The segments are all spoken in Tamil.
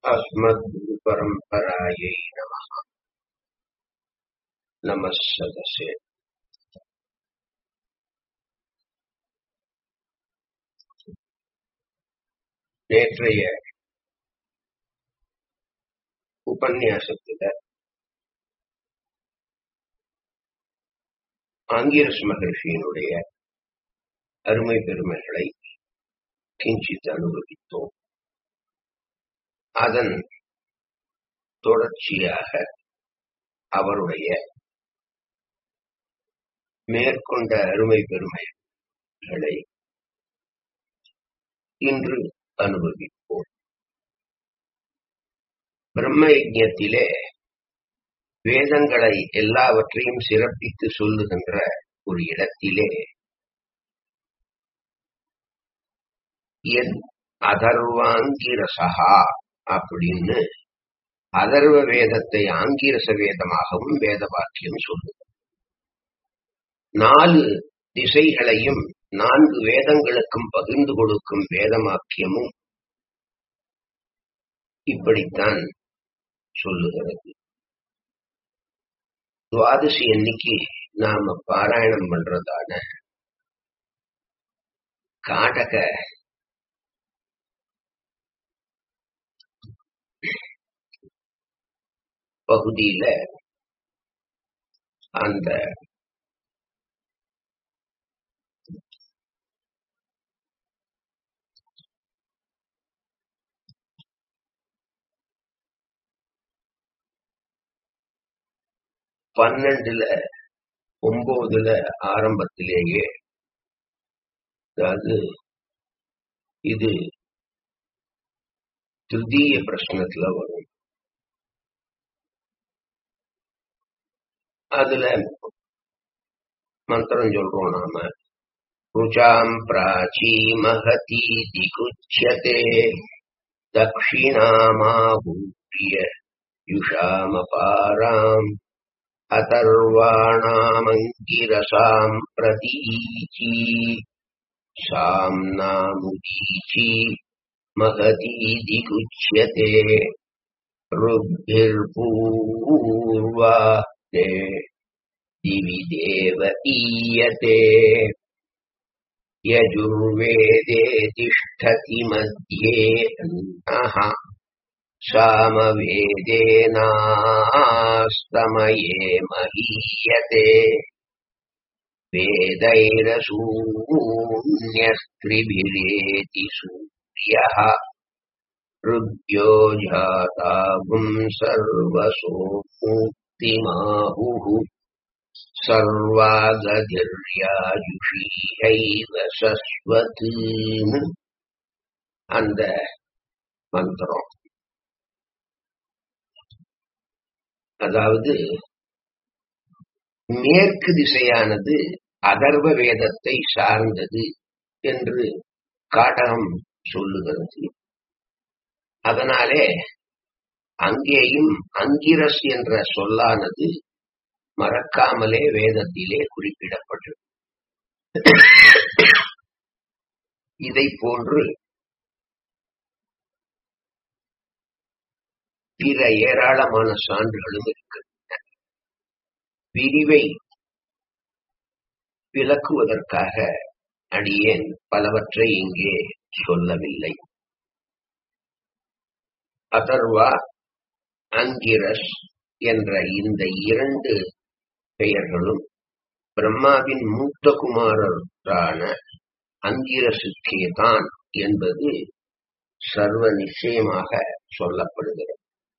अस्मद्गुरुपरम्परायै नमः नमः सदसे நேற்றைய உபன்யாசத்துல ஆங்கிரஸ் மகர்ஷியினுடைய அருமை பெருமைகளை கிஞ்சித் அனுபவித்தோம் அதன் தொடர்ச்சியாக அவருடைய மேற்கொண்ட அருமை பெருமைகளை இன்று அனுபவிப்போம் பிரம்ம யஜ்ஞத்திலே வேதங்களை எல்லாவற்றையும் சிறப்பித்து சொல்லுகின்ற ஒரு இடத்திலே என் அதர்வாங்கிரசகா அப்படின்னு அதர்வ வேதத்தை ஆங்கிரச வேதமாகவும் வேத வாக்கியம் சொல்லுது நாலு திசைகளையும் நான்கு வேதங்களுக்கும் பகிர்ந்து கொடுக்கும் வேதமாக்கியமும் இப்படித்தான் சொல்லுகிறது துவாதசி அன்னைக்கு நாம பாராயணம் பண்றதான காடக பகுதியில அந்த பன்னெண்டுல ஒன்பதுல ஆரம்பத்திலேயே அதாவது இது திருத்தீய பிரச்சனத்துல வரும் அதுல மந்திரம் சொல்றோம் நாம ருச்சாம் பிராச்சி மகதி திகுச்சியதே தக்ஷிணாமாபூரிய யுஷாமபாராம் अतर्वाणामङ्गिरसाम् प्रतीची साम्नामुदीची महतीदिगुच्यते ऋग्भिर्पूर्वा ते दिवि देव ईयते यजुर्वेदे तिष्ठति मध्ये अन्नः सामवेदेनास्तमये महीयते वेदैरशून्यस्त्रिभिरेति सूर्यः ऋग्यो जातागुम् सर्वसो मुक्तिमाहुः सर्वागधिर्याजुषीहैव सस्वतीन् அந்த மந்திரம் அதாவது மேற்கு திசையானது அதர்வ வேதத்தை சார்ந்தது என்று காட்டகம் சொல்லுகிறது அதனாலே அங்கேயும் அங்கிரஸ் என்ற சொல்லானது மறக்காமலே வேதத்திலே குறிப்பிடப்பட்டது இதை போன்று பிற ஏராளமான சான்றுகளும் இருக்கின்றன பிரிவை விளக்குவதற்காக அடியேன் பலவற்றை இங்கே சொல்லவில்லை அதர்வா அங்கிரஸ் என்ற இந்த இரண்டு பெயர்களும் பிரம்மாவின் மூத்த குமாரரான அங்கிரசுக்கே தான் என்பது சர்வ நிச்சயமாக சொல்லப்படுகிறது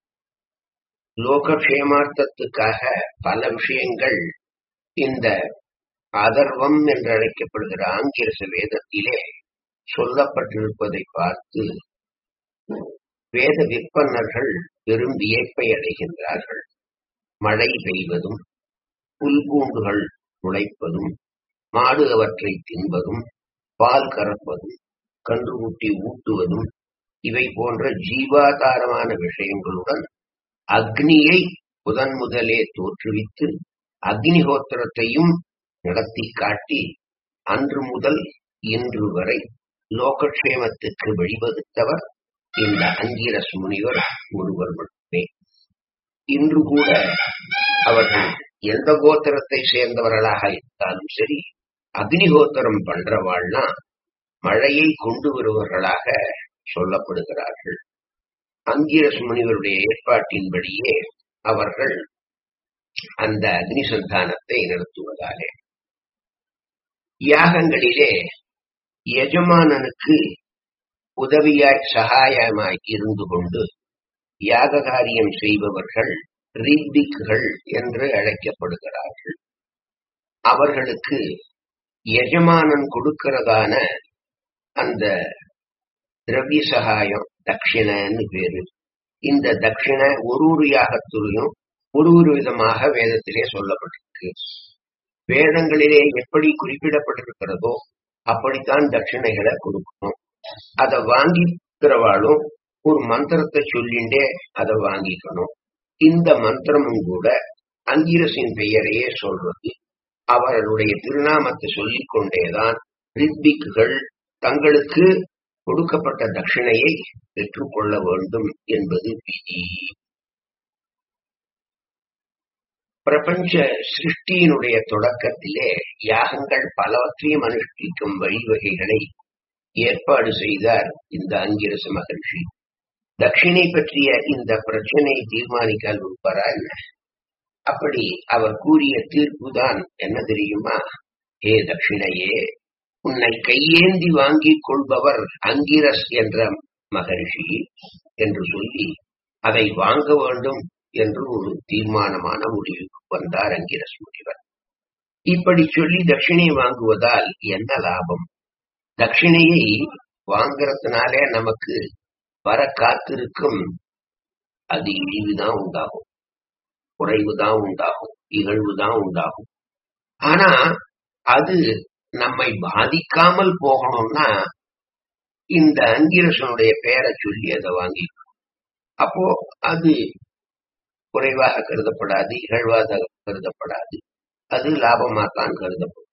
லோகக்ஷேமார்த்தத்துக்காக பல விஷயங்கள் இந்த அதர்வம் என்று அழைக்கப்படுகிற ஆங்கிரச வேதத்திலே சொல்லப்பட்டிருப்பதை பார்த்து வேத விற்பனர்கள் பெரும் வியப்பை அடைகின்றார்கள் மழை பெய்வதும் புல்பூண்டுகள் முளைப்பதும் மாடு அவற்றை தின்பதும் பால் கறப்பதும் கன்றுகுட்டி ஊட்டுவதும் இவை போன்ற ஜீவாதாரமான விஷயங்களுடன் அக்னியை முதன் முதலே தோற்றுவித்து அக்னிஹோத்திரத்தையும் நடத்தி காட்டி அன்று முதல் இன்று வரை லோகக்ஷேமத்துக்கு வழிவகுத்தவர் இந்த அங்கீரஸ் முனிவர் ஒருவர் மட்டுமே இன்று கூட அவர்கள் எந்த கோத்திரத்தை சேர்ந்தவர்களாக இருந்தாலும் சரி அக்னிகோத்திரம் பண்றவாள்னா மழையை கொண்டு வருவர்களாக சொல்லப்படுகிறார்கள் அங்கீரஸ் முனிவருடைய ஏற்பாட்டின்படியே அவர்கள் அந்த அக்னி சந்தானத்தை நடத்துவதாலே யாகங்களிலே எஜமானனுக்கு உதவியாய் சகாயமாய் இருந்து கொண்டு யாக காரியம் செய்பவர்கள் ரித்திக்குகள் என்று அழைக்கப்படுகிறார்கள் அவர்களுக்கு எஜமானன் கொடுக்கிறதான அந்த திரவிய சகாயம் தட்சிணன்னு பேரு இந்த தட்சிண ஒரு ஒரு யாகத்திலையும் ஒரு ஒரு விதமாக வேதத்திலே சொல்லப்பட்டிருக்கு வேதங்களிலே எப்படி குறிப்பிடப்பட்டிருக்கிறதோ அப்படித்தான் தட்சிணைகளை கொடுக்கணும் அதை வாங்கிக்கிறவாளும் ஒரு மந்திரத்தை சொல்லிண்டே அதை வாங்கிக்கணும் இந்த மந்திரமும் கூட அங்கிரசின் பெயரையே சொல்றது அவர்களுடைய திருநாமத்தை சொல்லிக் கொண்டேதான் ரித்விக்குகள் தங்களுக்கு கொடுக்கப்பட்ட தட்சிணையை பெற்றுக்கொள்ள வேண்டும் என்பது விதி பிரபஞ்ச சிருஷ்டியினுடைய தொடக்கத்திலே யாகங்கள் பலவற்றையும் அனுஷ்டிக்கும் வழிவகைகளை ஏற்பாடு செய்தார் இந்த அங்கிரச மகர்ஷி தட்சிணை பற்றிய இந்த பிரச்சனை தீர்மானிக்கால் இருப்பாரா என்ன அப்படி அவர் கூறிய தீர்ப்புதான் என்ன தெரியுமா ஏ தட்சிணையே உன்னை கையேந்தி வாங்கிக் கொள்பவர் அங்கிரஸ் என்ற மகர்ஷி என்று சொல்லி அதை வாங்க வேண்டும் என்று ஒரு தீர்மானமான முடிவுக்கு வந்தார் அங்கிரஸ் முனிவர் இப்படி சொல்லி தட்சிணை வாங்குவதால் என்ன லாபம் தட்சிணையை வாங்கறதுனாலே நமக்கு வர காத்திருக்கும் அது இழிவுதான் உண்டாகும் குறைவுதான் உண்டாகும் இகழ்வுதான் உண்டாகும் ஆனா அது நம்மை பாதிக்காமல் போகணும்னா இந்த அங்கிரசனுடைய பெயரை சொல்லி அதை வாங்கி அப்போ அது குறைவாக கருதப்படாது இகழ்வாக கருதப்படாது அது லாபமாத்தான் கருதப்படும்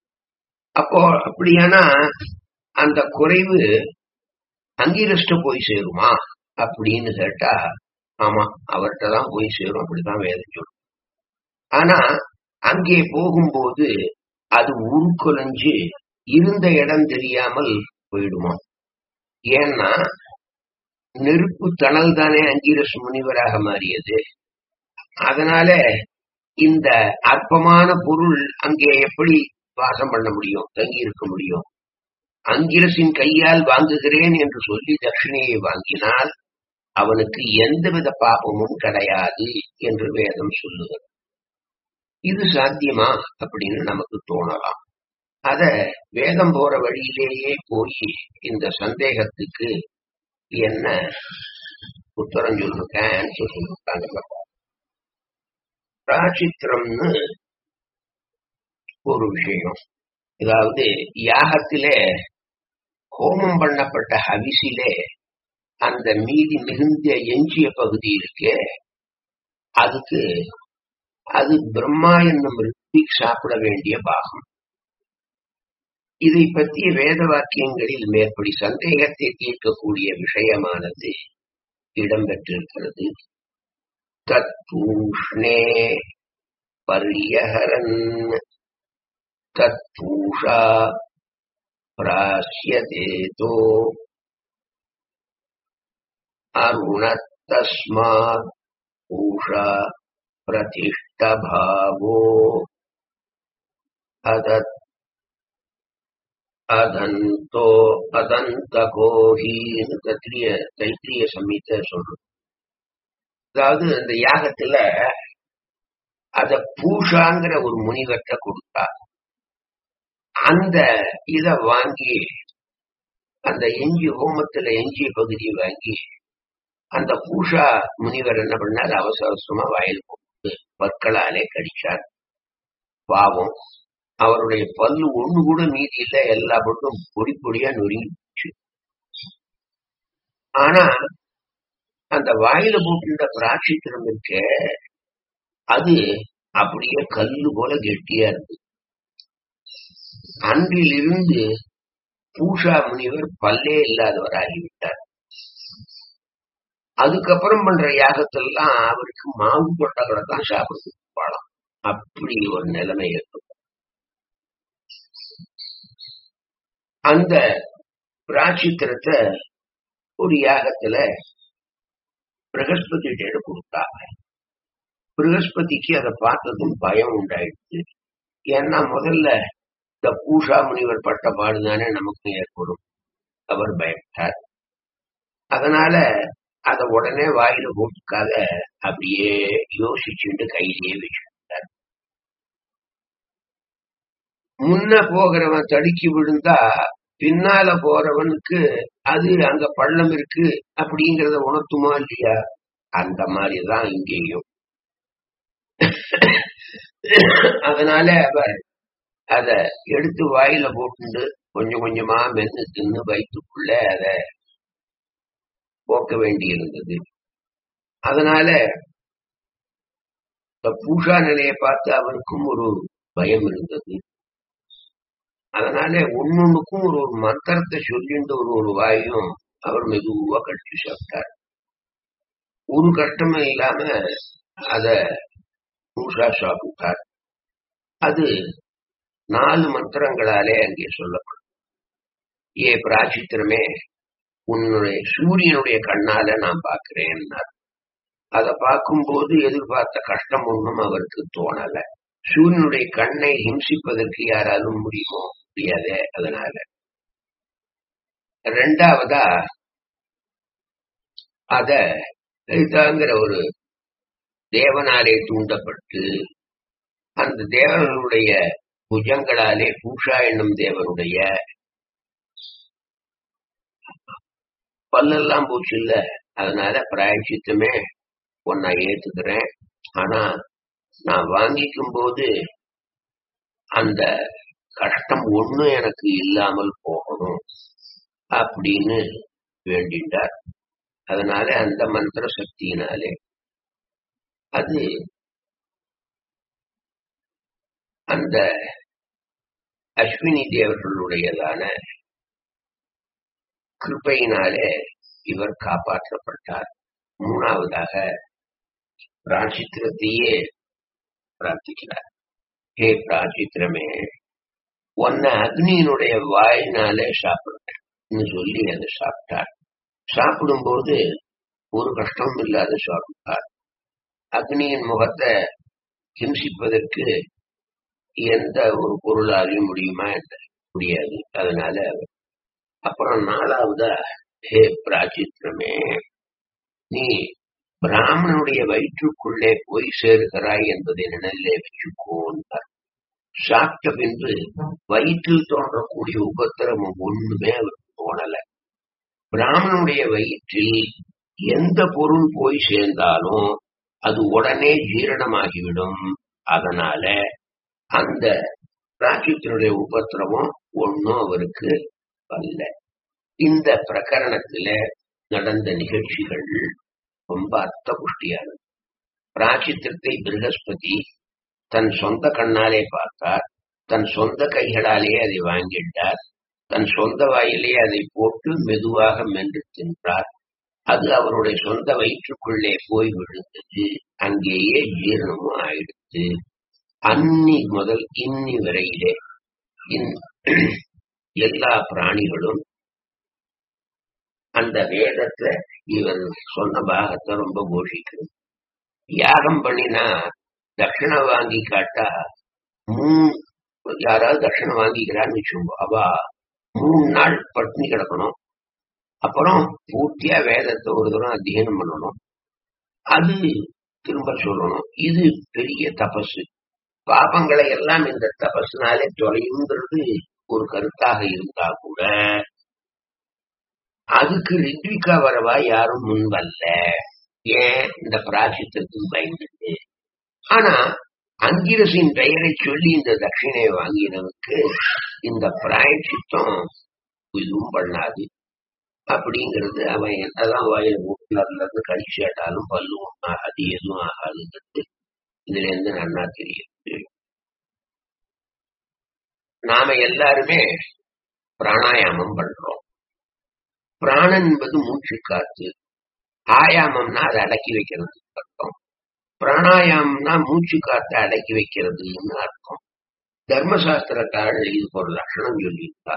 அப்போ அப்படியானா அந்த குறைவு அங்கிரஸ்ட போய் சேருமா அப்படின்னு கேட்டா ஆமா அவர்கிட்ட தான் போய் சேரும் அப்படித்தான் வேதம் சொல்லும் ஆனா அங்கே போகும்போது அது உருக்குலைஞ்சு இருந்த இடம் தெரியாமல் போயிடுமா ஏன்னா நெருப்பு தணல் தானே அங்கிரஸ் முனிவராக மாறியது அதனால இந்த அற்பமான பொருள் அங்கே எப்படி வாசம் பண்ண முடியும் தங்கி இருக்க முடியும் அங்கிரசின் கையால் வாங்குகிறேன் என்று சொல்லி தட்சிணையை வாங்கினால் அவனுக்கு எந்தவித பாபமும் கிடையாது என்று வேதம் சொல்லுகிறது இது சாத்தியமா அப்படின்னு நமக்கு தோணலாம் அத வேதம் போற வழியிலேயே போய் இந்த சந்தேகத்துக்கு என்ன உத்தரம் சொல்லிருக்கேன் சொல்லிருக்காங்க பிராச்சித்திரம்னு ஒரு விஷயம் அதாவது யாகத்திலே ஹோமம் பண்ணப்பட்ட ஹவிசிலே அந்த மீதி மிகுந்த எஞ்சிய பகுதி இருக்கே அதுக்கு அது பிரம்மா என்னும் ரித்திக் சாப்பிட வேண்டிய பாகம் இதை பற்றிய வேத வாக்கியங்களில் மேற்படி சந்தேகத்தை தீர்க்கக்கூடிய விஷயமானது இடம்பெற்றிருக்கிறது தூஷ்ணே பரியஹரன் தூஷா பிராசியதேதோ அருணத்தஸ்மாத் பூஷா प्रतिष्ठभावो अदत् அதந்தோ அதந்தகோ ஹீன்னு தத்ரிய தைத்திரிய சமீத சொல்றது அதாவது அந்த யாகத்துல அத பூஷாங்கிற ஒரு முனிவர்கிட்ட கொடுத்தா அந்த இத வாங்கி அந்த எஞ்சி ஹோமத்துல எஞ்சிய பகுதியை வாங்கி அந்த பூஷா முனிவர் என்ன பண்ணார் அவசர அவசரமா வயல் போட்டு பற்களாலே கடிச்சார் பாவம் அவருடைய பல்லு ஒண்ணு கூட மீதி இல்ல எல்லா பட்டும் பொடி பொடியா நொறுங்கிச்சு ஆனா அந்த வாயில போட்டுட்ட பிராட்சித்திரம் இருக்க அது அப்படியே கல்லு போல கெட்டியா இருக்கு அன்றிலிருந்து பூஷா முனிவர் பல்லே இல்லாதவராகிவிட்டார் அதுக்கப்புறம் பண்ற யாகத்தெல்லாம் அவருக்கு மாவு கொட்டகளை தான் சாப்பிடுறதுக்கு பாடம் அப்படி ஒரு நிலைமை ஏற்படும் அந்த பிராச்சித்திரத்தை ஒரு யாகத்துல பிரகஸ்பதிகிட்ட கொடுத்தாங்க பிரகஸ்பதிக்கு அதை பார்த்ததும் பயம் உண்டாயிடுச்சு ஏன்னா முதல்ல இந்த பூஷா முனிவர் பட்ட பாடுதானே நமக்கு ஏற்படும் அவர் பயப்பட்டார் அதனால அத உடனே வாயில போட்டுக்காத அப்படியே யோசிச்சுட்டு கையிலேயே வச்சுட்டார் முன்ன போகிறவன் தடுக்கி விழுந்தா பின்னால போறவனுக்கு அது அங்க பள்ளம் இருக்கு அப்படிங்கறத உணர்த்துமா இல்லையா அந்த மாதிரிதான் இங்கேயும் அதனால அவர் அத எடுத்து வாயில போட்டு கொஞ்சம் கொஞ்சமா மென்னு தின்னு வயிற்றுக்குள்ள அத போக்க வேண்டியிருந்தது அதனால இந்த பூஷா நிலையை பார்த்து அவருக்கும் ஒரு பயம் இருந்தது அதனால ஒன்னொன்னுக்கும் ஒரு ஒரு மந்திரத்தை சொல்லிட்டு ஒரு ஒரு வாயும் அவர் மெதுவா கடிச்சு சாப்பிட்டார் ஒரு கஷ்டமும் இல்லாம அத பூஷா சாப்பிட்டார் அது நாலு மந்திரங்களாலே அங்கே சொல்லப்படும் ஏ பிராச்சித்திரமே உன்னுடைய சூரியனுடைய கண்ணால நான் பார்க்கிறேன் அதை பார்க்கும்போது எதிர்பார்த்த கஷ்டம் ஒன்றும் அவருக்கு தோணல சூரியனுடைய கண்ணை ஹிம்சிப்பதற்கு யாராலும் முடியுமோ முடியாதே அதனால ரெண்டாவதா அத லலிதாங்கிற ஒரு தேவனாலே தூண்டப்பட்டு அந்த தேவனுடைய புஜங்களாலே பூஷா என்னும் தேவனுடைய பல்லெல்லாம் போச்சு இல்ல அதனால பிராயச்சித்தமே உன்னை ஏத்துக்கிறேன் ஆனா நான் வாங்கிக்கும் போது அந்த கஷ்டம் ஒண்ணு எனக்கு இல்லாமல் போகணும் அப்படின்னு வேண்டிட்டார் அதனால அந்த மந்திர சக்தியினாலே அது அந்த அஸ்வினி தேவர்களுடையதான கிருப்பையினாலே இவர் காப்பாற்றப்பட்டார் மூணாவதாக பிராச்சித்திரத்தையே பிரார்த்திக்கிறார் ஹே பிராச்சித்திரமே உன்னை அக்னியினுடைய வாயினாலே சாப்பிடுறேன் சொல்லி அதை சாப்பிட்டார் சாப்பிடும்போது ஒரு கஷ்டமும் இல்லாத சாப்பிட்டார் அக்னியின் முகத்தை ஹிம்சிப்பதற்கு எந்த ஒரு பொருளாலையும் முடியுமா என்ன முடியாது அதனால அப்புறம் நாலாவதா ஹே பிராச்சித்திரமே நீ பிராமணனுடைய வயிற்றுக்குள்ளே போய் சேருகிறாய் என்பதை நினைலே வச்சுக்கோன்றார் சாப்பிட்ட பின்பு வயிற்றில் தோன்றக்கூடிய உபத்திரமும் ஒண்ணுமே அவருக்கு தோணல பிராமணனுடைய வயிற்றில் எந்த பொருள் போய் சேர்ந்தாலும் அது உடனே ஜீரணமாகிவிடும் அதனால அந்த ராட்சத்தினுடைய உபத்திரமும் ஒன்னும் அவருக்கு வரல இந்த பிரகரணத்துல நடந்த நிகழ்ச்சிகள் ரொம்ப அர்த்த புஷ்டியானது பிராச்சித்திரத்தை பிரகஸ்பதி தன் சொந்த கண்ணாலே பார்த்தார் தன் சொந்த கைகளாலே அதை வாங்கிட்டார் தன் சொந்த வாயிலே அதை போட்டு மெதுவாக மென்று தின்றார் அது அவருடைய சொந்த வயிற்றுக்குள்ளே போய் விழுந்தது அங்கேயே ஜீரணமும் ஆயிடுத்து அன்னி முதல் இன்னி வரையிலே எல்லா பிராணிகளும் அந்த வேதத்தை இவர் சொன்ன பாகத்தை ரொம்ப கோஷிக்கிறது யாகம் பண்ணினா தட்சிணை வாங்கி காட்டா மூணு யாராவது தட்சிணை வாங்கிக்கிறான்னு வச்சுக்கோ அவ மூணு நாள் பட்டினி கிடக்கணும் அப்புறம் பூர்த்தியா வேதத்தை ஒரு தூரம் அத்தியனம் பண்ணணும் அது திரும்ப சொல்லணும் இது பெரிய தபசு பாபங்களை எல்லாம் இந்த தபஸ்னாலே தொலையுங்கிறது ஒரு கருத்தாக இருந்தா கூட அதுக்கு ரித்விகா வரவா யாரும் முன் வரல ஏன் இந்த பிராசித்தத்துக்கு பயந்துட்டு ஆனா அங்கிரசின் பெயரை சொல்லி இந்த தட்சிணையை வாங்கினவுக்கு இந்த பிராயச்சித்தம் இதுவும் பண்ணாது அப்படிங்கிறது அவன் என்னதான் வாயில மூட்டில இருந்து கடிச்சாட்டாலும் பல்லும் அது எதுவும் ஆகாதுங்கிறது இதுல இருந்து நன்னா தெரியுது நாம எல்லாருமே பிராணாயாமம் பண்றோம் பிராணன் என்பது மூச்சு காத்து ஆயாமம்னா அதை அடக்கி வைக்கிறது அர்த்தம் பிராணாயாமம்னா மூச்சு காத்தை அடக்கி வைக்கிறதுன்னு அர்த்தம் தர்மசாஸ்திரத்தாள் இதுக்கு ஒரு லட்சணம் சொல்லியிருக்கா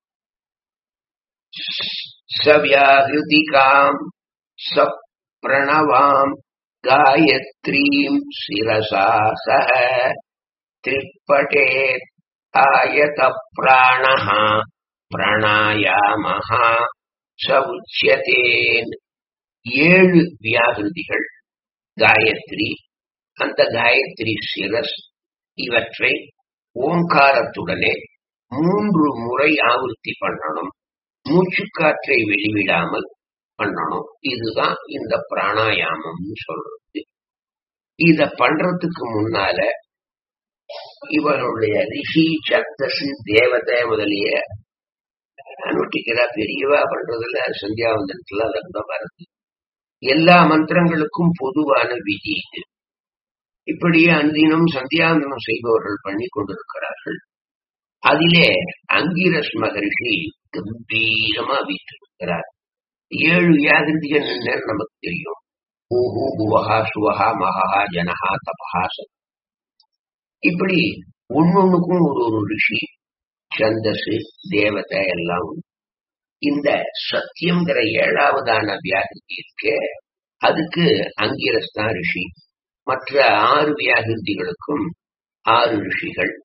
சவியாகிருதிகாம் சப்ரணவாம் காயத்ரீம் சிரசா சக திரிப்பட்டேத் ஆயத பிராணஹ பிராணாயாமஹ ச உச்சியதேன் ஏழு வியாகிருதிகள் காயத்ரி அந்த காயத்ரி சிரஸ் இவற்றை ஓங்காரத்துடனே மூன்று முறை ஆவர்த்தி பண்ணணும் மூச்சுக்காற்றை வெளிவிடாமல் பண்ணணும் இதுதான் இந்த பிராணாயாமம்னு சொல்றது இத பண்றதுக்கு முன்னால இவனுடைய ரிஷி சத்தசு தேவதை முதலிய அனுட்டிக்கிறா பெரியவா பண்றதுல சந்தியாவந்தனத்துல அதெல்லாம் வருது எல்லா மந்திரங்களுக்கும் பொதுவான விதி இது இப்படியே அன்தினம் சந்தியாவந்தனம் செய்பவர்கள் பண்ணி கொண்டிருக்கிறார்கள் அதிலே அங்கிரஸ் மகரிஷி கம்பீரமா வீற்றிருக்கிறார் ஏழு வியாகிருதிகள் என்னன்னு நமக்கு தெரியும் ஊஹு புவஹா சுவஹா மகா ஜனஹா தபஹா ச இப்படி ஒன்னொன்னுக்கும் ஒரு ஒரு ரிஷி சந்தசு தேவதை எல்லாம் உண்டு. இந்த சத்தியம்ங்கிற ஏழாவதான வியாகிருதி இருக்கு அதுக்கு அங்கிரஸ் தான் ரிஷி மற்ற ஆறு வியாகிருதிகளுக்கும் ஆறு ரிஷிகள்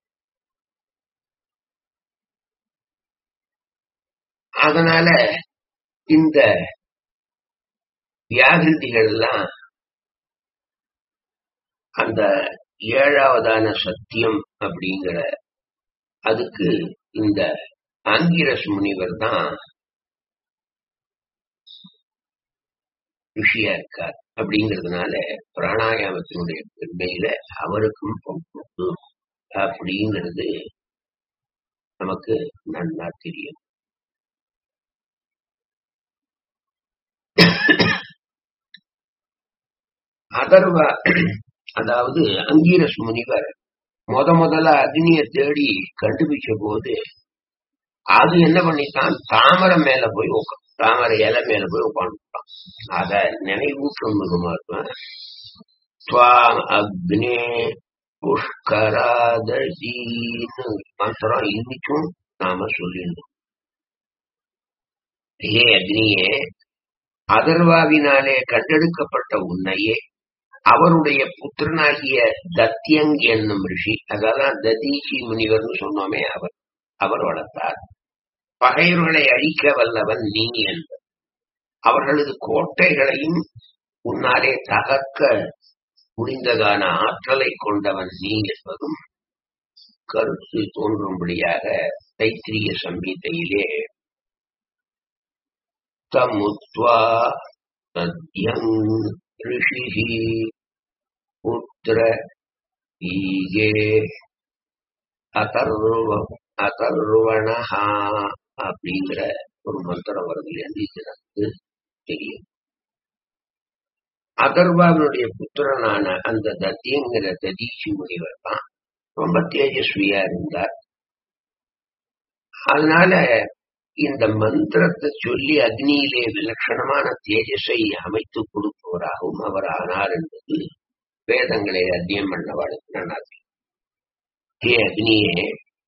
அதனால இந்த வியாகிருதிகள் எல்லாம் அந்த ஏழாவதான சத்தியம் அப்படிங்கிற அதுக்கு இந்த ஆங்கிரஸ் முனிவர் தான் ரிஷியா இருக்கார் அப்படிங்கிறதுனால பிராணாயாமத்தினுடைய பெருமையில அவருக்கும் பங்கு அப்படிங்கிறது நமக்கு நன்னா தெரியும் அதர்வ அதாவது அங்கீரஸ் முனிவர் முத முதல்ல அக்னிய தேடி கண்டுபிடிச்ச போது அது என்ன பண்ணித்தான் தாமரை மேல போய் உட்கா தாமரை இலை மேல போய் உட்காந்துட்டான் அத நினைவூட்டும் விதமாக துவாம் அக்னே புஷ்கராதீன்னு மந்திரம் இன்னைக்கும் நாம சொல்லிடணும் ஹே அக்னியே அதர்வாவினாலே கண்டெடுக்கப்பட்ட உன்னையே அவருடைய புத்திரனாகிய தத்யங் என்னும் ரிஷி அதான் ததீசி முனிவர்னு சொன்னோமே அவர் அவர் வளர்த்தார் பகைவர்களை அழிக்க வல்லவன் நீ என்பது அவர்களது கோட்டைகளையும் உன்னாலே தகர்க்க முடிந்ததான ஆற்றலை கொண்டவன் நீ என்பதும் கருத்து தோன்றும்படியாக தைத்திரிய சம்பீதையிலே தமுத்வா தத்யங் ரிஷிஹி புத்திர ஈகே அதர்வ அதர்வணஹா அப்படிங்கிற ஒரு மந்திரம் வருது என்று இது எனக்கு தெரியும் அதர்வாவினுடைய புத்திரனான அந்த தத்திங்கிற ததீசி முனிவர் தான் ரொம்ப தேஜஸ்வியா இருந்தார் அதனால இந்த மந்திரத்தை சொல்லி அக்னியிலே விலட்சணமான தேஜஸை அமைத்து கொடுப்பவராகவும் அவர் ஆனார் என்பது வேதங்களை அத்தியம் பண்ணவாளுக்கு நான் ஹே அக்னியே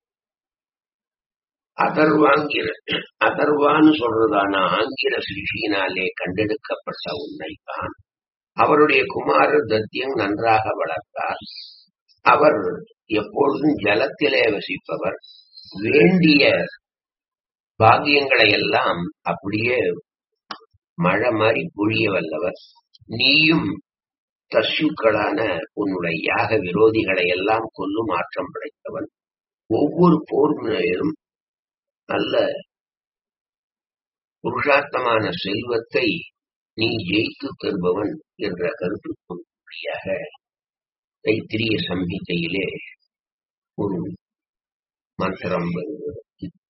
அதர்வாங்கிற அதர்வான்னு சொல்றதான ஆங்கில சிருஷியினாலே கண்டெடுக்கப்பட்ட உன்னைத்தான் அவருடைய குமாரர் தத்தியம் நன்றாக வளர்த்தார் அவர் எப்பொழுதும் ஜலத்திலே வசிப்பவர் வேண்டிய பாக்கியங்களை எல்லாம் அப்படியே மழை மாதிரி பொழிய வல்லவர் நீயும் தஸ்யுக்களான உன்னுடைய யாக விரோதிகளை எல்லாம் கொல்லும் ஆற்றம் படைத்தவன் ஒவ்வொரு போர் முறையிலும் நல்ல புருஷார்த்தமான செல்வத்தை நீ ஜெயித்து தருபவன் என்ற கருத்து கொள்கையாக தைத்திரிய சம்ஹிதையிலே ஒரு மந்திரம் வருகிறது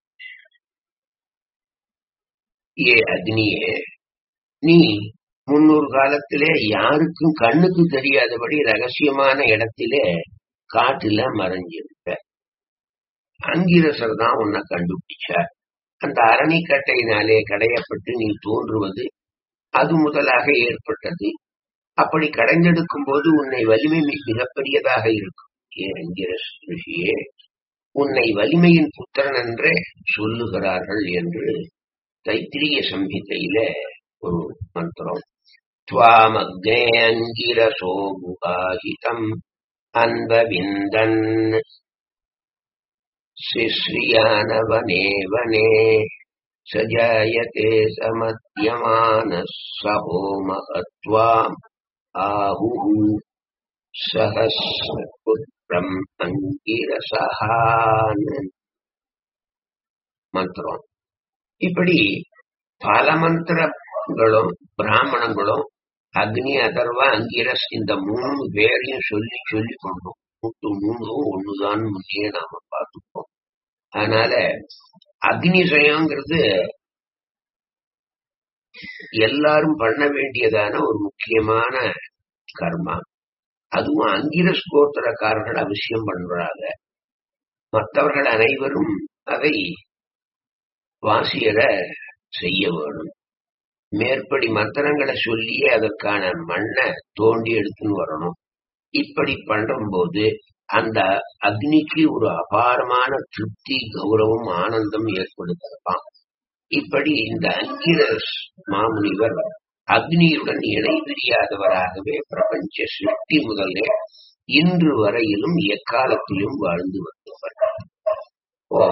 ஏ அக்னியே நீ முன்னொரு காலத்திலே யாருக்கும் கண்ணுக்கு தெரியாதபடி ரகசியமான இடத்திலே காட்டுல மறைஞ்சிருக்க அங்கிரசர் தான் உன்னை கண்டுபிடிச்சார் அந்த அரணிக்கட்டையினாலே கடையப்பட்டு நீ தோன்றுவது அது முதலாக ஏற்பட்டது அப்படி கடைந்தெடுக்கும் போது அப்படி கடைந்தெடுக்கும் போது உன்னை வலிமை மி- மிகப்பெரியதாக இருக்கும் ஏன் என்கிற ரிஷியே உன்னை வலிமையின் புத்திரன் என்றே சொல்லுகிறார்கள் என்று தைத்திரிய சம்ஹிதையில ஒரு மந்திரம் துவாமக்னே அங்கிரசோ குகாஹிதம் அன்பவிந்தன் சிஸ்ரியானவனே வனே சஜாயதே சமத்யமானः சஹோமஹத்வாம் ஆஹுः சஹஸ்ரபுத்திரம் அங்கிரசஹான் மந்திரம் இப்படி பல மந்திரங்களும் பிராமணங்களும் அக்னி அதர்வா அங்கிரஸ் இந்த மூணு பேரையும் சொல்லி சொல்லி கொண்டோம் மூட்டு மூணும் ஒண்ணுதான் முன்னே நாம பார்த்துப்போம் அதனால அக்னிசயங்கிறது எல்லாரும் பண்ண வேண்டியதான ஒரு முக்கியமான கர்மா அதுவும் அங்கிரஸ் கோத்திரக்காரர்கள் அவசியம் பண்றாங்க மற்றவர்கள் அனைவரும் அதை வாசியர செய்ய வேணும் மேற்படி மந்திரங்களை சொல்லி அதற்கான மண்ணை தோண்டி எடுத்துன்னு வரணும் இப்படி பண்ணும்போது அந்த அக்னிக்கு ஒரு அபாரமான திருப்தி கௌரவம் ஆனந்தம் ஏற்படுத்தலாம் இப்படி இந்த அங்கிரஸ் மாமுனிவர் அக்னியுடன் இணை பிரியாதவராகவே பிரபஞ்ச சிருஷ்டி முதலே இன்று வரையிலும் எக்காலத்திலும் வாழ்ந்து வந்தவர் ஓ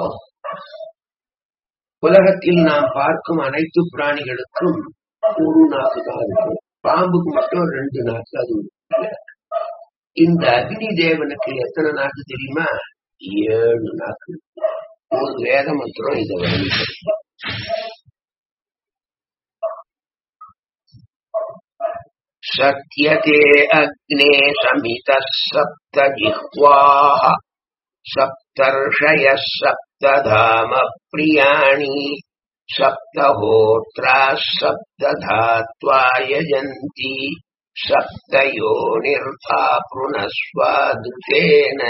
உலகத்தில் நாம் பார்க்கும் அனைத்து பிராணிகளுக்கும் ஒரு நாக்கு தான் இருக்கு பாம்புக்கு மட்டும் ரெண்டு நாக்கு அது இருக்கு. இந்த அக்னி தேவனுக்கு எத்தனை நாக்கு தெரியுமா ஏழு நாக்கு ஒரு வேத மந்திரம் இதை வர்ணிக்கிறது சத்யதே அக்னே சமிதः சப்த ஜிஹ்வாः सप्तर्षयः सप्तधाम प्रियाणि सप्तहोत्राः सप्तधात्वा यजन्ति सप्तयोनिर्था புனஸ்வாதுகேன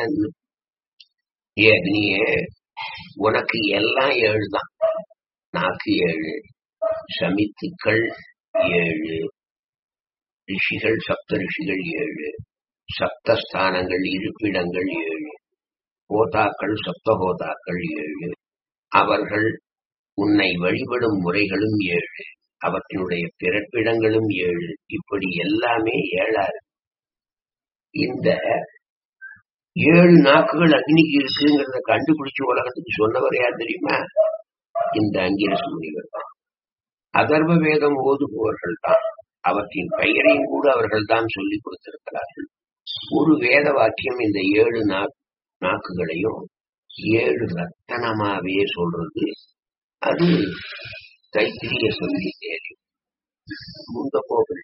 ஏ அக்னியே உனக்கு எல்லாம் ஏழு தான் நாக்கு ஏழு சமித்துக்கள் ஏழு ரிஷிகள் சப்த ரிஷிகள் ஏழு சப்தஸ்தானங்கள் இருப்பிடங்கள் ஏழு ஹோதாக்கள் சப்த ஹோதாக்கள் ஏழு அவர்கள் உன்னை வழிபடும் முறைகளும் ஏழு அவற்றினுடைய பிறப்பிடங்களும் ஏழு இப்படி எல்லாமே ஏழாறு இந்த ஏழு நாக்குகள் அக்னிக்கு இருக்குங்கிறத கண்டுபிடிச்சு உலகத்துக்கு சொன்னவர் யார் தெரியுமா இந்த அங்கிரச முனிவர் தான் அதர்வ வேதம் ஓதுபவர்கள் தான் அவற்றின் பெயரையும் கூட அவர்கள் தான் சொல்லிக் கொடுத்திருக்கிறார்கள் ஒரு வேத வாக்கியம் இந்த ஏழு நா- நாக்குகளையும் ஏழு ரத்தனமாவே சொல்றது அது தைத்திரிய சொல்லி தேதி முந்த போகல்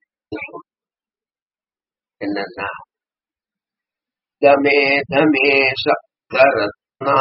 என்னன்னா தமே தமே சப்தரத்னா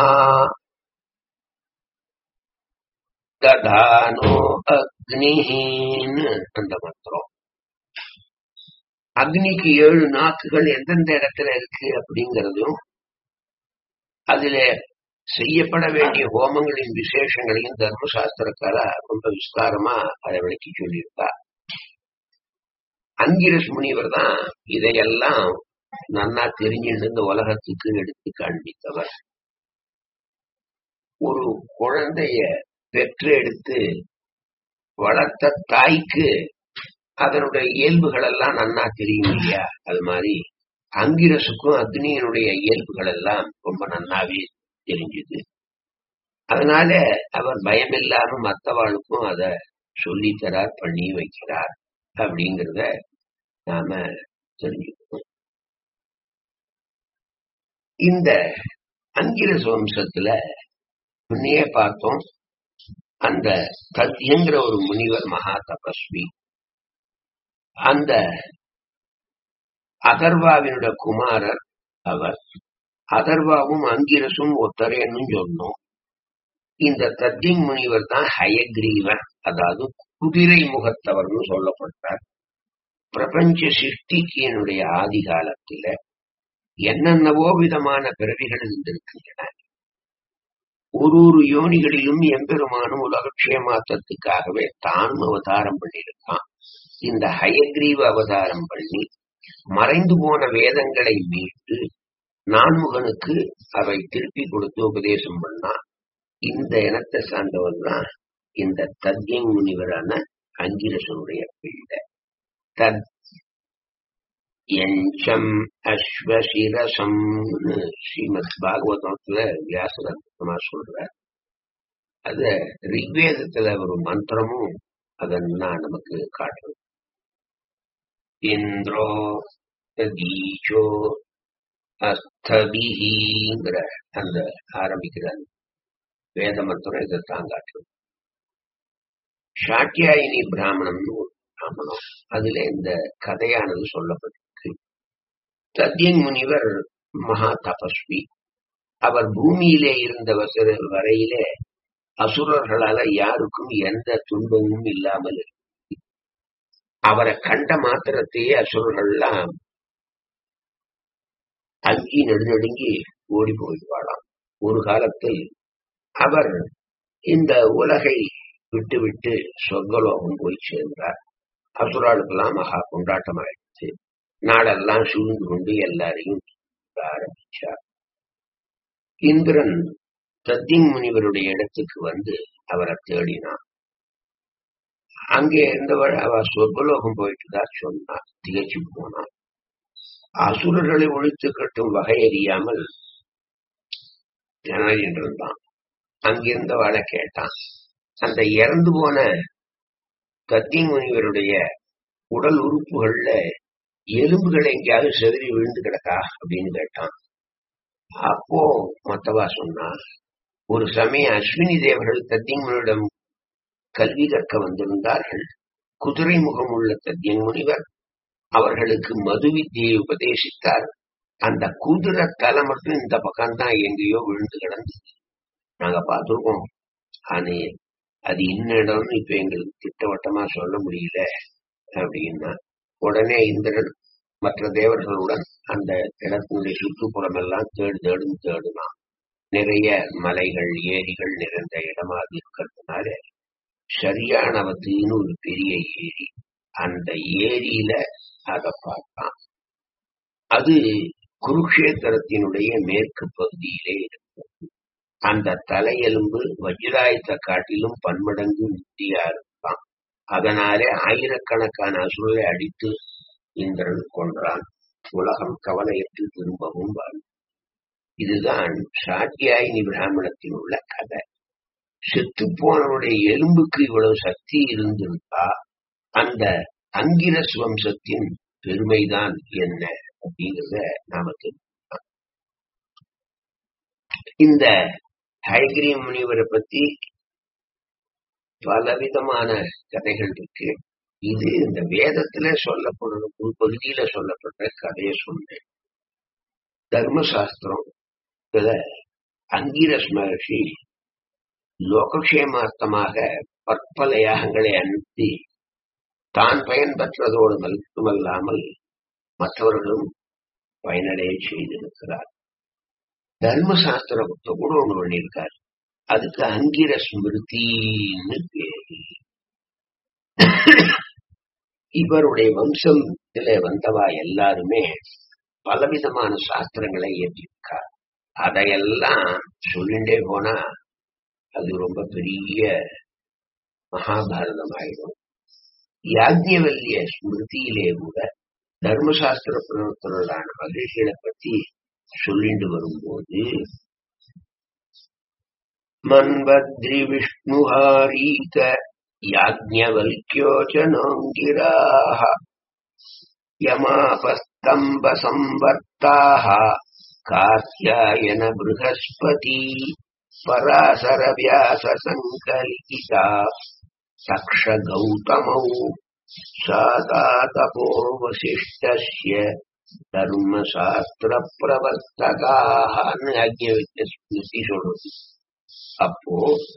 ததானோ அக்னின்னு அந்த மந்திரம் அக்னிக்கு ஏழு நாக்குகள் எந்தெந்த இடத்துல இருக்கு அப்படிங்கறதும் அதுல செய்யப்பட வேண்டிய ஹோமங்களின் விசேஷங்களையும் தர்மசாஸ்திரக்கார ரொம்ப விஸ்தாரமா அதை விளக்கி சொல்லியிருக்கா அங்கிரஸ் முனிவர் தான் இதையெல்லாம் நன்னா தெரிஞ்சுட்டு இந்த உலகத்துக்கு எடுத்து காண்பித்தவர் ஒரு குழந்தைய பெற்று எடுத்து வளர்த்த தாய்க்கு அதனுடைய இயல்புகள் எல்லாம் நன்னா தெரியும் இல்லையா அது மாதிரி அங்கிரசுக்கும் அக்னியனுடைய இயல்புகள் எல்லாம் ரொம்ப நன்னாவே தெரிஞ்சுது அதனால அவர் பயமில்லாம மத்தவாளுக்கும் அத சொல்லித்தரார் பண்ணி வைக்கிறார் அப்படிங்கிறத நாம தெரிஞ்சுக்கணும் இந்த அங்கிரச வம்சத்துல முன்னையே பார்த்தோம் அந்த தத்யங்கிற ஒரு முனிவர் மகா தபஸ்வி அந்த அதர்வாவினோட குமாரர் அவர் அதர்வாவும் அங்கிரசும் ஒத்தரேன்னு சொன்னோம் இந்த தத்திங் முனிவர் தான் ஹயக்ரீவர் அதாவது குதிரை முகத்தவர்னு சொல்லப்பட்டார் பிரபஞ்ச சிருஷ்டிக்கியனுடைய ஆதி காலத்தில என்னென்னவோ விதமான பிறவிகள் இருந்திருக்கின்றன ஒரு ஒரு யோனிகளிலும் எம்பெருமானும் உலகக்ஷேமாத்தத்துக்காகவே தானும் அவதாரம் பண்ணியிருக்கான் இந்த ஹயக்ரீவ அவதாரம் பண்ணி மறைந்து போன வேதங்களை மீட்டு நான்முகனுக்கு அவை திருப்பி கொடுத்து உபதேசம் பண்ணா இந்த இனத்தை சார்ந்தவர் தான் இந்த தத்யங் முனிவரான அங்கிரசனுடைய பிள்ளை தத் எஞ்சம் அஸ்வசிரசம் ஸ்ரீமத் பாகவதத்துல வியாசரத்னமா சொல்றார் அத ரிக்வேதத்துல ஒரு மந்திரமும் அதெல்லாம் நமக்கு காட்டுறது இந்திரோ தீச்சோ அஸ்தபிஹிங்கிற அந்த ஆரம்பிக்கிற அந்த வேத மந்திரம் இதைத்தான் காட்டுறது சாட்டியாயினி பிராமணம்னு ஒரு பிராமணம் அதுல இந்த கதையானது சொல்லப்பட்டிருக்கு தத்யங் முனிவர் மகா தபஸ்வி அவர் பூமியிலே இருந்த வசர வரையிலே அசுரர்களால யாருக்கும் எந்த துன்பமும் இல்லாமல் இருக்கு அவரை கண்ட மாத்திரத்தையே அசுரர்கள்லாம் அங்கி நெடுநடுங்கி ஓடி போய்வாளாம் ஒரு காலத்தில் அவர் இந்த உலகை விட்டுவிட்டு சொர்க்கலோகம் போய் சேர்ந்தார் அசுராளுக்கெல்லாம் மகா கொண்டாட்டம் ஆயிடுச்சு நாடெல்லாம் சூழ்ந்து கொண்டு எல்லாரையும் ஆரம்பிச்சார் இந்திரன் தத்திங் முனிவருடைய இடத்துக்கு வந்து அவரை தேடினான் அங்கே இருந்தவள் அவ சொர்க்கலோகம் போயிட்டு தான் சொன்னான் திகச்சு போனான் அசுரர்களை ஒழித்து கட்டும் வகை அறியாமல் திணறின் இருந்தான் அங்கிருந்தவளை கேட்டான் அந்த இறந்து போன தத்திங் முனிவருடைய உடல் உறுப்புகள்ல எலும்புகள் எங்கேயாவது செதறி விழுந்து கிடக்கா அப்படின்னு கேட்டான் அப்போ மத்தவா சொன்னா ஒரு சமயம் அஸ்வினி தேவர்கள் தத்தியங்கனிடம் கல்வி கற்க வந்திருந்தார்கள் குதிரை முகம் உள்ள தத்தியன் முனிவர் அவர்களுக்கு மது வித்தியை உபதேசித்தார் அந்த குதிரை தலை மட்டும் இந்த பக்கம் தான் எங்கேயோ விழுந்து கிடந்தது நாங்க பார்த்திருக்கோம் ஆனே அது இன்ன இடம்னு இப்ப எங்களுக்கு திட்டவட்டமா சொல்ல முடியல அப்படின்னா உடனே இந்திரன் மற்ற தேவர்களுடன் அந்த இடத்தினுடைய சுற்றுப்புறம் எல்லாம் தேடு தேடும் தேடுனான் நிறைய மலைகள் ஏரிகள் நிறைந்த இடமா அது இருக்கிறதுனால சரியானவத்துன்னு ஒரு பெரிய ஏரி அந்த ஏரியில அதை பார்த்தான் அது குருக்ஷேத்திரத்தினுடைய மேற்கு பகுதியிலே இருக்கிறது அந்த தலையெலும்பு வஜ்ராயத்தை காட்டிலும் பன்மடங்கு உறுதியா இருப்பான் அதனாலே ஆயிரக்கணக்கான அசுரரை அடித்து இந்திரன் கொன்றான் உலகம் கவலையற்று திரும்பவும் வாழும் இதுதான் சாத்தியாயினி பிராமணத்தில் உள்ள கதை செத்து போனவருடைய எலும்புக்கு இவ்வளவு சக்தி இருந்திருந்தா அந்த அங்கிரஸ் வம்சத்தின் பெருமைதான் என்ன அப்படிங்கிறத நாம தெரிஞ்சுக்கலாம் இந்த ஹைகிரி முனிவரை பத்தி பலவிதமான கதைகள் இருக்கு இது இந்த வேதத்துல சொல்லப்படுற ஒரு பகுதியில சொல்லப்பட்ட கதையை சொன்னேன் தர்மசாஸ்திரம் இதுல அங்கிரஸ் மகர்ஷி லோகக்ஷேமார்த்தமாக பற்பல யாகங்களை அனுப்பி தான் பயன் பெற்றதோடு மட்டுமல்லாமல் மற்றவர்களும் பயனடைய செய்திருக்கிறார் தர்மசாஸ்திரத்தை கூட ஒண்ணு பண்ணியிருக்கார் அதுக்கு அங்கிர ஸ்மிருதின்னு பேரு இவருடைய வம்சத்துல வந்தவா எல்லாருமே பலவிதமான சாஸ்திரங்களை ஏற்றிருக்கார் அதையெல்லாம் சொல்லிண்டே போனா அது ரொம்ப பெரிய மகாபாரதம் ஆயிடும் யாஜ்யவல்ய ஸ்மிருதியிலே கூட தர்மசாஸ்திர பிரவர்த்தனரான மகிழ்ச்சிகளை பத்தி சொல்லிட்டு வரும்போது மன்வத்ரி விஷ்ணுஹாரீக யாஜ்ஞவல்யோச்சனோங்கிராः யமாபஸ்தம்ப சம்பர்த்தாः காத்யாயன ப்ருஹஸ்பதி பராசர வியாச சங்கல்கிதா சக்ஷ கௌதமௌ சாதா தபோ வசிஷ்டஸ்ய தர்மசாஸ்திர பிரவர்த்தகான்னு அக்ஞவித்த ஸ்மிருதி சொல்றது அப்போ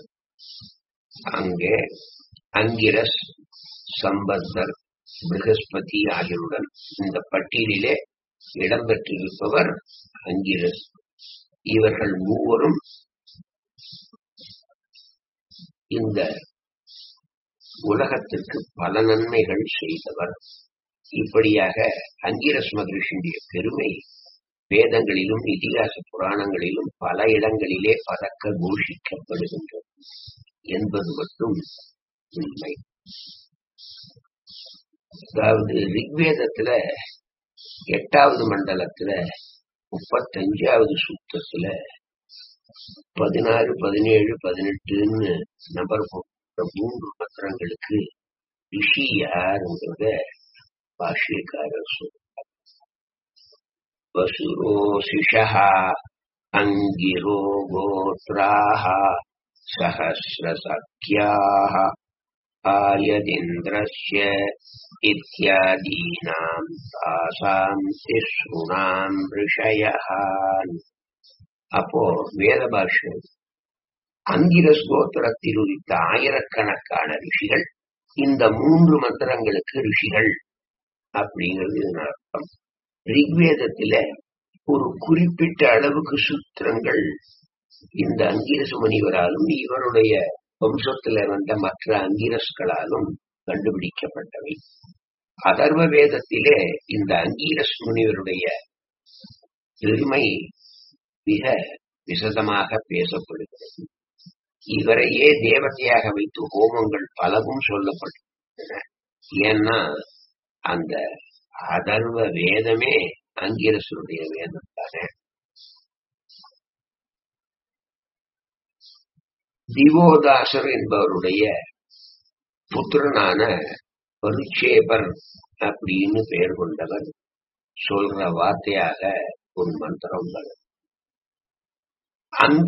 அங்கே அங்கிரஸ் சம்பத்தர் ப்ரகஸ்பதி ஆகியோருடன் இந்த பட்டியலிலே இடம்பெற்றிருப்பவர் அங்கிரஸ் இவர்கள் மூவரும் இந்த உலகத்திற்கு பல நன்மைகள் செய்தவர் இப்படியாக அங்கிரஸ் மகரிஷியுடைய பெருமை வேதங்களிலும் இதிகாச புராணங்களிலும் பல இடங்களிலே பறக்க கோஷிக்கப்படுகின்றது என்பது மட்டும் உண்மை அதாவது ரிக்வேதத்துல எட்டாவது மண்டலத்துல முப்பத்தஞ்சாவது சூத்தத்துல பதினாறு பதினேழு பதினெட்டுன்னு நபர் போன்ற மூன்று மந்திரங்களுக்கு ரிஷி யாருங்கிறத பாஷ்யக்காரர் சொல்றார் வசுரோசிஷா அங்கிரோ கோத்ராः सहस्रसख्याः आयदिन्द्रस्य इत्यादीनाम् तासाम् तिसॄणाम् ऋषयः அப்போ வேத பாஷ்யம் அங்கிரஸ் கோத்திரத்தில் உரித்த ஆயிரக்கணக்கான ரிஷிகள் இந்த மூன்று மந்திரங்களுக்கு ரிஷிகள் அப்படிங்கிறது இதன் அர்த்தம் ரிக்வேதத்தில ஒரு குறிப்பிட்ட அளவுக்கு சூத்திரங்கள் இந்த அங்கிரச முனிவராலும் இவருடைய வம்சத்துல வந்த மற்ற அங்கிரஸ்களாலும் கண்டுபிடிக்கப்பட்டவை அதர்வ வேதத்திலே இந்த அங்கீரஸ் முனிவருடைய பெருமை மிக விசதமாக பேசப்படுகிறது இவரையே தேவதையாக வைத்து ஹோமங்கள் பலவும் சொல்லப்பட்டிருக்கின்றன ஏன்னா அந்த அதர்வ வேதமே அங்கிரசருடைய வேதம் தானே திவோதாசர் என்பவருடைய புத்திரனான பருட்சேபர் அப்படின்னு பெயர் கொண்டவர் சொல்ற வார்த்தையாக ஒரு மந்திரம் உள்ளது அந்த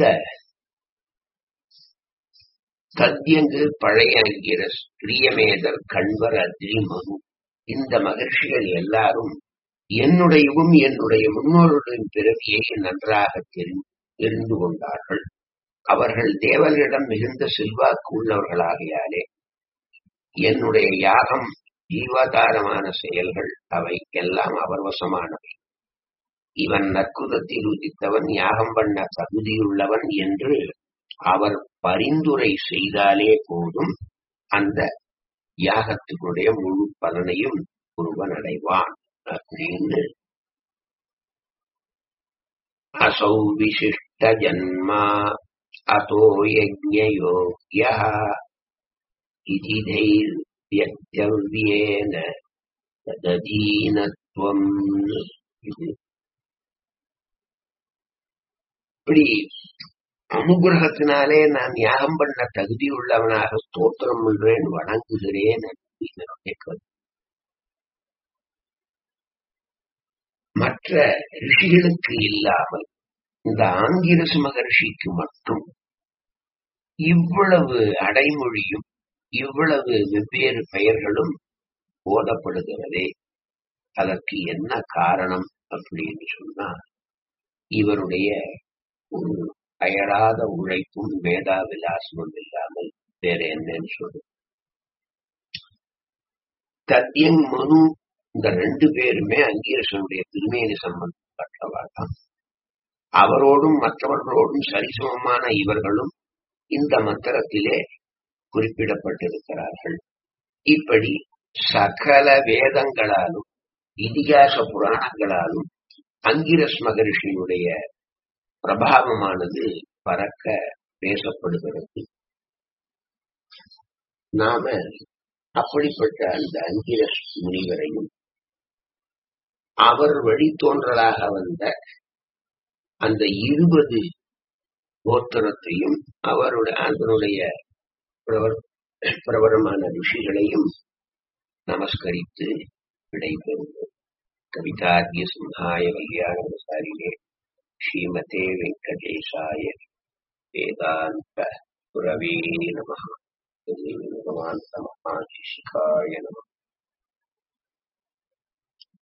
தத்யங்கு பழைய அங்கிரஸ் பிரியமேதர் கண்வர் அத்ரி மனு இந்த மகிழ்ச்சிகள் எல்லாரும் என்னுடையவும் என்னுடைய முன்னோருடைய பிறவியை நன்றாக தெரிந்து தெரிந்து கொண்டார்கள் அவர்கள் தேவர்களிடம் மிகுந்த செல்வாக்கு உள்ளவர்களாகையாலே என்னுடைய யாகம் ஜீவாதாரமான செயல்கள் அவை எல்லாம் அவர் வசமானவை இவன் நற்குதத்தில் உதித்தவன் யாகம் பண்ண தகுதியுள்ளவன் என்று அவர் பரிந்துரை செய்தாலே போதும் அந்த யாகத்தினுடைய முழு பலனையும் ஒருவன் அடைவான் அப்படின்னு அசௌ விசிஷ்ட ஜன்மா अतो यज्ञयोग्यः इति धैर्यत्यव्येन तदधीनत्वम् இது இப்படி அனுகிரகத்தினாலே நான் யாகம் பண்ண தகுதி உள்ளவனாக ஸ்தோத்திரம் பண்றேன் வணங்குகிறேன் இதனுடைய கருத்து மற்ற ரிஷிகளுக்கு இல்லாமல் இந்த ஆங்கிரசு மகர்ஷிக்கு மட்டும் இவ்வளவு அடைமொழியும் இவ்வளவு வெவ்வேறு பெயர்களும் போதப்படுகிறதே அதற்கு என்ன காரணம் அப்படின்னு சொன்னா இவருடைய ஒரு அயராத உழைப்பும் வேதா விலாசமும் இல்லாமல் வேற என்னன்னு சொல்லு தத்யங் மனு இந்த ரெண்டு பேருமே அங்கீரசனுடைய திருமேனி சம்பந்தப்பட்டவர் தான் அவரோடும் மற்றவர்களோடும் சரிசமமான இவர்களும் இந்த மந்திரத்திலே குறிப்பிடப்பட்டிருக்கிறார்கள் இப்படி சகல வேதங்களாலும் இதிகாச புராணங்களாலும் அங்கிரஸ் மகரிஷியுடைய பிரபாவமானது பறக்க பேசப்படுகிறது நாம அப்படிப்பட்ட அந்த அங்கிரஸ் முனிவரையும் அவர் வழித்தோன்றலாக வந்த அந்த இருபது கோத்திரத்தையும் அவருடைய அதனுடைய பிரவர் பிரபலமான ரிஷிகளையும் நமஸ்கரித்து விடைபெறுவோம் கவிதார்கிய சிம்ஹாய கல்யாணசாரியே ஸ்ரீமதே வெங்கடேசாய வேதாந்த புரவே நம பகவான் நம சிகாய நம